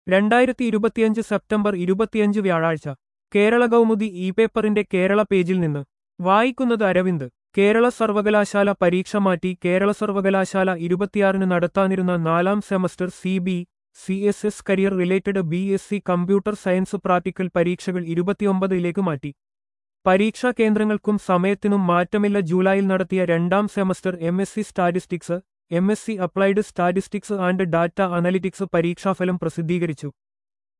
രണ്ടായിരത്തി ഇരുപത്തിയഞ്ച് സെപ്റ്റംബർ ഇരുപത്തിയഞ്ച് വ്യാഴാഴ്ച കേരള കൗമുദി ഇ പേപ്പറിന്റെ കേരള പേജിൽ നിന്ന് വായിക്കുന്നത് അരവിന്ദ് കേരള സർവകലാശാല പരീക്ഷ മാറ്റി കേരള സർവകലാശാല ഇരുപത്തിയാറിന് നടത്താനിരുന്ന നാലാം semester C B C S S career related B S C computer science practical പരീക്ഷകൾ ഇരുപത്തിയൊമ്പതിലേക്ക് മാറ്റി പരീക്ഷാ കേന്ദ്രങ്ങൾക്കും സമയത്തിനും മാറ്റമില്ല ജൂലൈയിൽ നടത്തിയ രണ്ടാം semester M S C statistics M S C applied statistics and data analytics പരീക്ഷാഫലം പ്രസിദ്ധീകരിച്ചു